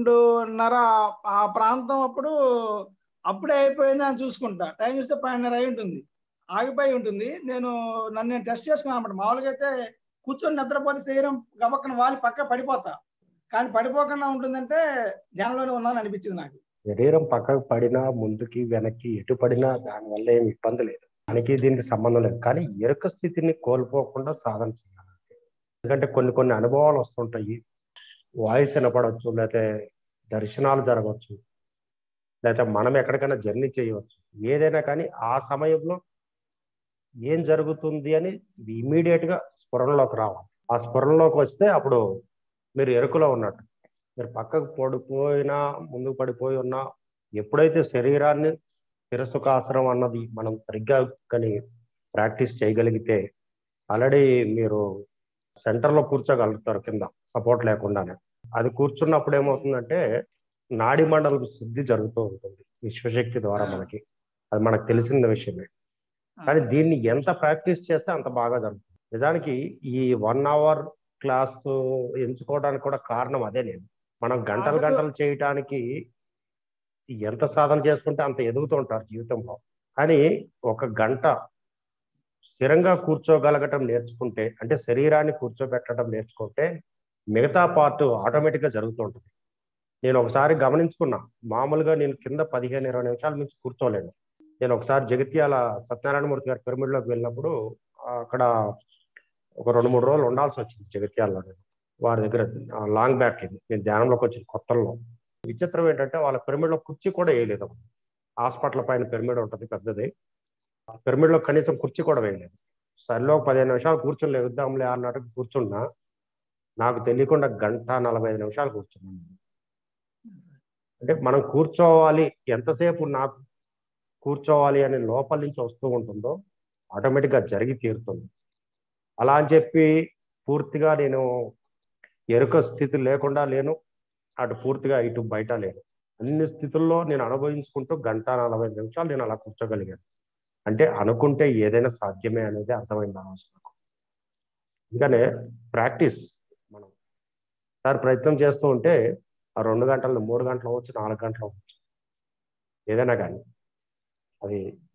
పన్నెండున్నర ఆ ప్రాంతం అప్పుడు అప్పుడే అయిపోయింది అని చూసుకుంటా టైం ఇస్తే పన్నెండున్నర అయి ఉంటుంది ఆగిపోయి ఉంటుంది నేను నన్ను నేను టెస్ట్ చేసుకున్నాను అనమాట మామూలుగా అయితే కూర్చొని నిద్రపోతే శరీరం గబక్కన వాలి పక్క పడిపోతా కానీ పడిపోకుండా ఉంటుందంటే ధ్యానంలోనే ఉన్నాను అనిపించింది నాకు శరీరం పక్కకు పడినా ముందుకి వెనక్కి ఎటు పడినా దానివల్ల ఏమి ఇబ్బంది లేదు దానికి దీనికి సంబంధం లేదు కానీ ఎరుక స్థితిని కోల్పోకుండా సాధన చేయాలి ఎందుకంటే కొన్ని కొన్ని అనుభవాలు వస్తుంటాయి వాయిస్ వినపడవచ్చు లేకపోతే దర్శనాలు జరగవచ్చు లేకపోతే మనం ఎక్కడికైనా జర్నీ చేయవచ్చు ఏదైనా కానీ ఆ సమయంలో ఏం జరుగుతుంది అని ఇమీడియట్ గా స్ఫురణలోకి రావాలి ఆ స్ఫురణలోకి వస్తే అప్పుడు మీరు ఎరుకలో ఉన్నట్టు మీరు పక్కకు పడిపోయినా ముందుకు పడిపోయి ఉన్నా ఎప్పుడైతే శరీరాన్ని శిరస్సుకాసనం అన్నది మనం సరిగ్గా కానీ ప్రాక్టీస్ చేయగలిగితే ఆల్రెడీ మీరు సెంటర్లో కూర్చోగలుగుతారు కింద సపోర్ట్ లేకుండానే అది కూర్చున్నప్పుడు ఏమవుతుందంటే నాడి మండలం శుద్ధి జరుగుతూ ఉంటుంది విశ్వశక్తి ద్వారా మనకి అది మనకు తెలిసిన విషయమే కానీ దీన్ని ఎంత ప్రాక్టీస్ చేస్తే అంత బాగా జరుగుతుంది నిజానికి ఈ వన్ అవర్ క్లాస్ ఎంచుకోవడానికి కూడా కారణం అదే నేను మనం గంటలు అసలు- గంటలు చేయటానికి ఎంత సాధన చేస్తుంటే అంత ఎదుగుతూ ఉంటారు జీవితంలో కానీ ఒక గంట స్థిరంగా కూర్చోగలగటం నేర్చుకుంటే అంటే శరీరాన్ని కూర్చోబెట్టడం నేర్చుకుంటే మిగతా పార్ట్ ఆటోమేటిక్ గా జరుగుతూ ఉంటుంది నేను ఒకసారి గమనించుకున్నా మామూలుగా నేను కింద పదిహేను ఇరవై నిమిషాల నుంచి కూర్చోలేను నేను ఒకసారి జగిత్యాల సత్యనారాయణమూర్తి గారి పిరమిడ్లోకి వెళ్ళినప్పుడు అక్కడ ఒక రెండు మూడు రోజులు ఉండాల్సి వచ్చింది జగిత్యాలలో నేను వారి దగ్గర లాంగ్ బ్యాక్ ఇది నేను ధ్యానంలోకి వచ్చిన కొత్తల్లో విచిత్రం ఏంటంటే వాళ్ళ పిరమిడ్లో కుర్చీ కూడా వేయలేదు హాస్పిటల్ పైన పిరమిడ్ ఉంటుంది పెద్దది పిరమిడ్లో కనీసం కుర్చీ కూడా వేయలేదు సరిలో ఒక పదిహేను నిమిషాలు కూర్చొని లేద్దాంలే అన్నట్టు కూర్చున్నా నాకు తెలియకుండా గంట నలభై ఐదు నిమిషాలు కూర్చున్నాను అంటే మనం కూర్చోవాలి ఎంతసేపు నాకు కూర్చోవాలి అనే లోపల నుంచి వస్తూ ఉంటుందో ఆటోమేటిక్గా జరిగి తీరుతుంది అలా అని చెప్పి పూర్తిగా నేను ఎరుక స్థితి లేకుండా లేను అటు పూర్తిగా ఇటు బయట లేను అన్ని స్థితుల్లో నేను అనుభవించుకుంటూ గంట నలభై ఐదు నిమిషాలు నేను అలా కూర్చోగలిగాను అంటే అనుకుంటే ఏదైనా సాధ్యమే అనేది అర్థమైంది ఆ రోజు నాకు అందుకనే ప్రాక్టీస్ మనం సార్ ప్రయత్నం చేస్తూ ఉంటే ఆ రెండు గంటలు మూడు గంటలు అవ్వచ్చు నాలుగు గంటలు అవ్వచ్చు ఏదైనా కానీ అది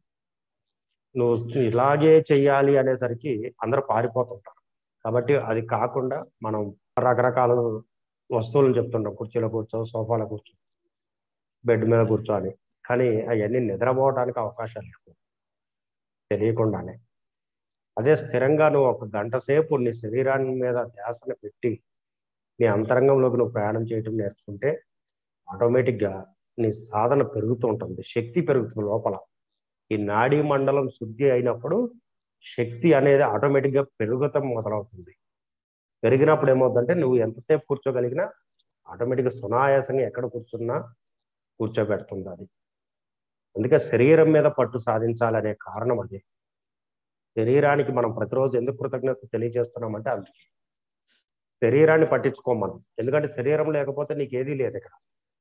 నువ్వు ఇలాగే చెయ్యాలి అనేసరికి అందరూ పారిపోతుంటారు కాబట్టి అది కాకుండా మనం రకరకాల వస్తువులను చెప్తుంటాం కుర్చీలో కూర్చో సోఫాలో కూర్చో బెడ్ మీద కూర్చోని కానీ అవన్నీ నిద్రపోవడానికి అవకాశాలు లేవు తెలియకుండానే అదే స్థిరంగా నువ్వు ఒక గంట సేపు నీ శరీరాన్ని మీద ధ్యాసను పెట్టి నీ అంతరంగంలోకి నువ్వు ప్రయాణం చేయటం నేర్చుకుంటే ఆటోమేటిక్గా నీ సాధన పెరుగుతూ ఉంటుంది శక్తి పెరుగుతుంది లోపల ఈ నాడీ మండలం శుద్ధి అయినప్పుడు శక్తి అనేది ఆటోమేటిక్గా పెరుగుతాం మొదలవుతుంది పెరిగినప్పుడు ఏమవుతుందంటే నువ్వు ఎంతసేపు కూర్చోగలిగినా ఆటోమేటిక్గా సునాయాసంగా ఎక్కడ కూర్చున్నా కూర్చోబెడుతుంది అది అందుకే శరీరం మీద పట్టు సాధించాలనే కారణం అదే శరీరానికి మనం ప్రతిరోజు ఎందుకు కృతజ్ఞత తెలియజేస్తున్నామంటే అందుకే శరీరాన్ని పట్టించుకోం మనం ఎందుకంటే శరీరం లేకపోతే నీకు ఏదీ లేదు ఇక్కడ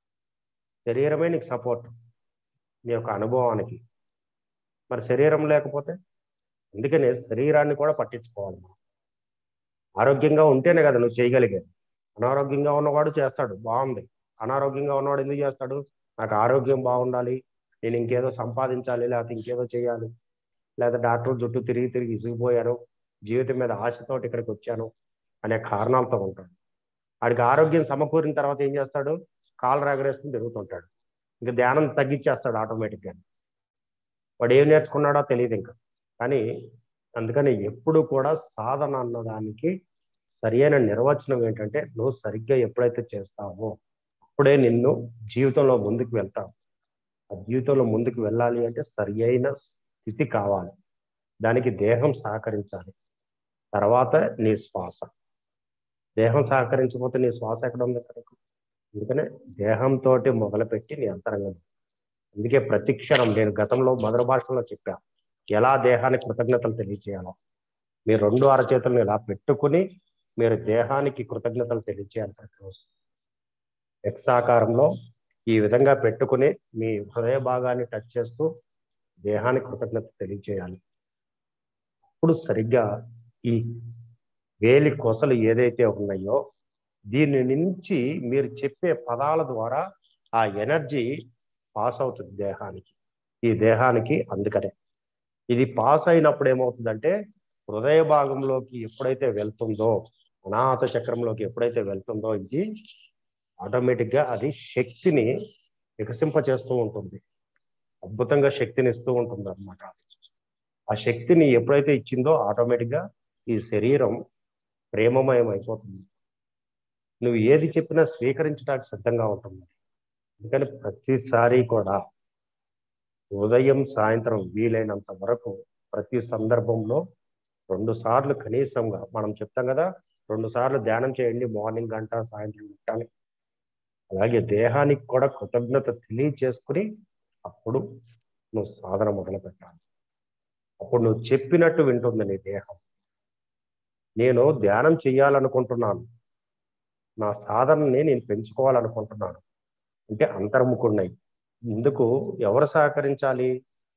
శరీరమే నీకు సపోర్ట్ నీ యొక్క అనుభవానికి మరి శరీరం లేకపోతే అందుకనే శరీరాన్ని కూడా పట్టించుకోవాలి మనం ఆరోగ్యంగా ఉంటేనే కదా నువ్వు చేయగలిగేది అనారోగ్యంగా ఉన్నవాడు చేస్తాడు బాగుంది అనారోగ్యంగా ఉన్నవాడు ఎందుకు చేస్తాడు నాకు ఆరోగ్యం బాగుండాలి నేను ఇంకేదో సంపాదించాలి లేకపోతే ఇంకేదో చేయాలి లేదా డాక్టర్ జుట్టు తిరిగి తిరిగి ఇసిగిపోయాను జీవితం మీద ఆశతోటి ఇక్కడికి వచ్చాను అనే కారణాలతో ఉంటాడు వాడికి ఆరోగ్యం సమకూరిన తర్వాత ఏం చేస్తాడు కాలు రగరేసుకుని తిరుగుతుంటాడు ఇంకా ధ్యానం తగ్గించేస్తాడు ఆటోమేటిక్గా వాడు ఏం నేర్చుకున్నాడో తెలియదు ఇంకా కానీ అందుకని ఎప్పుడు కూడా సాధన అన్నదానికి సరియైన నిర్వచనం ఏంటంటే నువ్వు సరిగ్గా ఎప్పుడైతే చేస్తావో అప్పుడే నిన్ను జీవితంలో ముందుకు వెళ్తావు ఆ జీవితంలో ముందుకు వెళ్ళాలి అంటే సరి అయిన స్థితి కావాలి దానికి దేహం సహకరించాలి తర్వాత నీ శ్వాస దేహం సహకరించకపోతే నీ శ్వాస ఎక్కడ ఉంది ఇక్కడ అందుకనే దేహంతో మొదలుపెట్టి నీ అంతరంగం అందుకే ప్రతి క్షణం నేను గతంలో మధుర భాషలో చెప్పా ఎలా దేహానికి కృతజ్ఞతలు తెలియచేయాలో మీరు రెండు అరచేతులను ఇలా పెట్టుకుని మీరు దేహానికి కృతజ్ఞతలు తెలియచేయాలి ప్రతిరోజు ఎక్సాకారంలో ఈ విధంగా పెట్టుకుని మీ హృదయ భాగాన్ని టచ్ చేస్తూ దేహానికి కృతజ్ఞత తెలియచేయాలి అప్పుడు సరిగ్గా ఈ వేలి కొసలు ఏదైతే ఉన్నాయో దీని నుంచి మీరు చెప్పే పదాల ద్వారా ఆ ఎనర్జీ పాస్ అవుతుంది దేహానికి ఈ దేహానికి అందుకనే ఇది పాస్ అయినప్పుడు ఏమవుతుందంటే హృదయ భాగంలోకి ఎప్పుడైతే వెళ్తుందో అనాహత చక్రంలోకి ఎప్పుడైతే వెళ్తుందో ఇది ఆటోమేటిక్ గా అది శక్తిని వికసింప చేస్తూ ఉంటుంది అద్భుతంగా శక్తిని ఇస్తూ ఉంటుంది అనమాట ఆ శక్తిని ఎప్పుడైతే ఇచ్చిందో ఆటోమేటిక్ గా ఈ శరీరం ప్రేమమయం అయిపోతుంది నువ్వు ఏది చెప్పినా స్వీకరించడానికి సిద్ధంగా ఉంటుంది అందుకని ప్రతిసారి కూడా ఉదయం సాయంత్రం వీలైనంత వరకు ప్రతి సందర్భంలో రెండు సార్లు కనీసంగా మనం చెప్తాం కదా రెండు సార్లు ధ్యానం చేయండి మార్నింగ్ గంట సాయంత్రం గంట అని అలాగే దేహానికి కూడా కృతజ్ఞత తెలియచేసుకుని అప్పుడు నువ్వు సాధన మొదలు పెట్టాలి అప్పుడు నువ్వు చెప్పినట్టు వింటుంది నీ దేహం నేను ధ్యానం చెయ్యాలనుకుంటున్నాను నా సాధనని నేను పెంచుకోవాలనుకుంటున్నాను అంటే అంతర్ముకున్నాయి ఇందుకు ఎవరు సహకరించాలి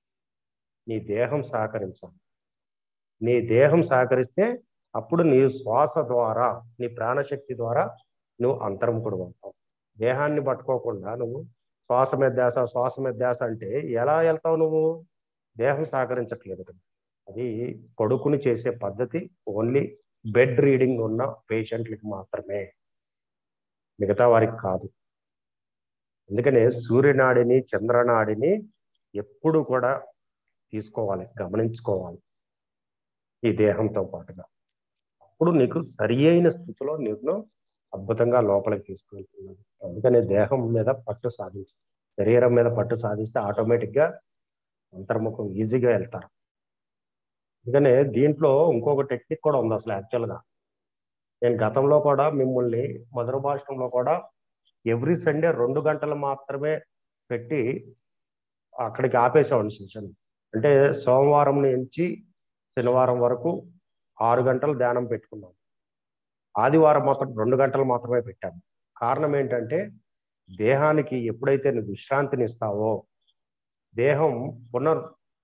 నీ దేహం సహకరించాలి నీ దేహం సహకరిస్తే అప్పుడు నీ శ్వాస ద్వారా నీ ప్రాణశక్తి ద్వారా నువ్వు అంతర్ముఖుడు అవుతావు దేహాన్ని పట్టుకోకుండా నువ్వు శ్వాస మీద ధ్యాస శ్వాస మీద ధ్యాస అంటే ఎలా వెళ్తావు నువ్వు దేహం సహకరించట్లేదు కదా అది కొడుకుని చేసే పద్ధతి ఓన్లీ బెడ్ రీడింగ్ ఉన్న పేషెంట్లకి మాత్రమే మిగతా వారికి కాదు అందుకనే సూర్యనాడిని చంద్రనాడిని ఎప్పుడు కూడా తీసుకోవాలి గమనించుకోవాలి ఈ దేహంతో పాటుగా అప్పుడు నీకు సరి అయిన స్థితిలో నిన్ను అద్భుతంగా లోపలికి తీసుకెళ్తున్నాను అందుకని దేహం మీద పట్టు సాధించి శరీరం మీద పట్టు సాధిస్తే ఆటోమేటిక్గా అంతర్ముఖం ఈజీగా వెళ్తారు అందుకనే దీంట్లో ఇంకొక టెక్నిక్ కూడా ఉంది అసలు యాక్చువల్గా నేను గతంలో కూడా మిమ్మల్ని మధుర భాషణంలో కూడా ఎవ్రీ సండే రెండు గంటలు మాత్రమే పెట్టి అక్కడికి ఆపేసామండి సెషన్ అంటే సోమవారం నుంచి శనివారం వరకు ఆరు గంటలు ధ్యానం పెట్టుకున్నాం ఆదివారం మాత్రం రెండు గంటలు మాత్రమే పెట్టాము కారణం ఏంటంటే దేహానికి ఎప్పుడైతే నువ్వు విశ్రాంతిని ఇస్తావో దేహం పునర్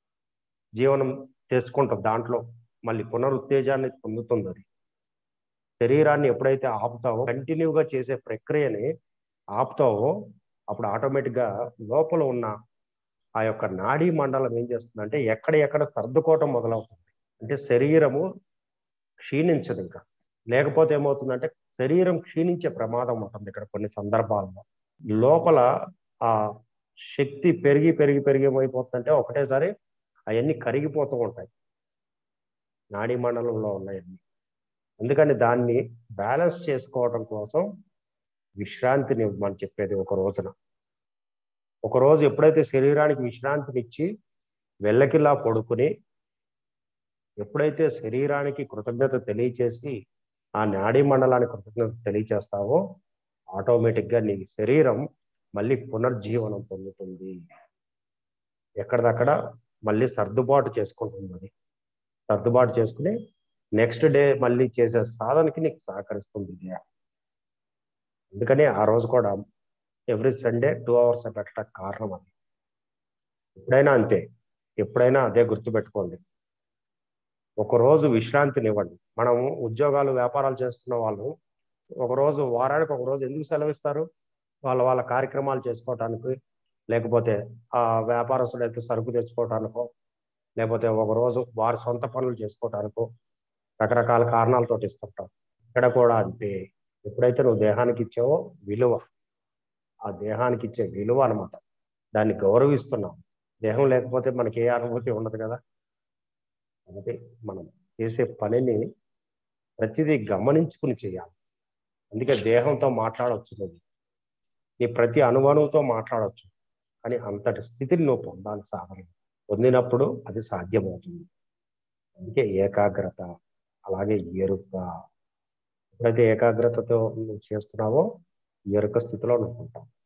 జీవనం చేసుకుంటుంది దాంట్లో మళ్ళీ పునరుత్తేజాన్ని పొందుతుంది అది శరీరాన్ని ఎప్పుడైతే ఆపుతావో కంటిన్యూగా చేసే ప్రక్రియని ఆపుతావో అప్పుడు ఆటోమేటిక్గా లోపల ఉన్న ఆ యొక్క నాడీ మండలం ఏం చేస్తుందంటే ఎక్కడ ఎక్కడ సర్దుకోవటం మొదలవుతుంది అంటే శరీరము క్షీణించదు ఇంకా లేకపోతే ఏమవుతుందంటే శరీరం క్షీణించే ప్రమాదం ఉంటుంది ఇక్కడ కొన్ని సందర్భాల్లో లోపల ఆ శక్తి పెరిగి పెరిగి పెరిగి ఏమైపోతుందంటే ఒకటేసారి అవన్నీ కరిగిపోతూ ఉంటాయి నాడీ మండలంలో ఉన్నాయన్నీ అందుకని దాన్ని బ్యాలెన్స్ చేసుకోవడం కోసం విశ్రాంతిని మనం చెప్పేది ఒక రోజున ఒక రోజు ఎప్పుడైతే శరీరానికి విశ్రాంతినిచ్చి వెళ్ళకిలా పడుకుని ఎప్పుడైతే శరీరానికి కృతజ్ఞత తెలియచేసి ఆ నాడీ మండలానికి కృతజ్ఞత తెలియచేస్తావో ఆటోమేటిక్గా నీ శరీరం మళ్ళీ పునర్జీవనం పొందుతుంది ఎక్కడిదక్కడ మళ్ళీ సర్దుబాటు చేసుకుంటుంది అది సర్దుబాటు చేసుకుని నెక్స్ట్ డే మళ్ళీ చేసే సాధనకి నీకు సహకరిస్తుంది ఇది అందుకని ఆ రోజు కూడా ఎవ్రీ సండే టూ అవర్స్ పెట్టడం కారణం అది ఎప్పుడైనా అంతే ఎప్పుడైనా అదే గుర్తుపెట్టుకోండి ఒకరోజు విశ్రాంతినివ్వండి మనం ఉద్యోగాలు వ్యాపారాలు చేస్తున్న వాళ్ళు ఒకరోజు వారానికి ఒక రోజు ఎందుకు సెలవిస్తారు వాళ్ళ వాళ్ళ కార్యక్రమాలు చేసుకోవటానికి లేకపోతే ఆ వ్యాపారస్తుడు అయితే సరుకు తెచ్చుకోవటానికో లేకపోతే ఒక రోజు వారి సొంత పనులు చేసుకోవటానికో రకరకాల కారణాలతో ఇస్తుంటాం ఇక్కడ కూడా అంతే ఎప్పుడైతే నువ్వు దేహానికి ఇచ్చావో విలువ ఆ దేహానికి ఇచ్చే విలువ అనమాట దాన్ని గౌరవిస్తున్నాం దేహం లేకపోతే మనకి ఏ అనుభూతి ఉండదు కదా అంటే మనం చేసే పనిని ప్రతిదీ గమనించుకుని చేయాలి అందుకే దేహంతో మాట్లాడవచ్చు నువ్వు నీ ప్రతి అనుమానంతో మాట్లాడవచ్చు కానీ అంతటి స్థితిని నువ్వు పొందాలి సాధన పొందినప్పుడు అది సాధ్యమవుతుంది అందుకే ఏకాగ్రత అలాగే ఎరుక ఎప్పుడైతే ఏకాగ్రతతో నువ్వు చేస్తున్నావో ఎరుక స్థితిలో నువ్వు ఉంటావు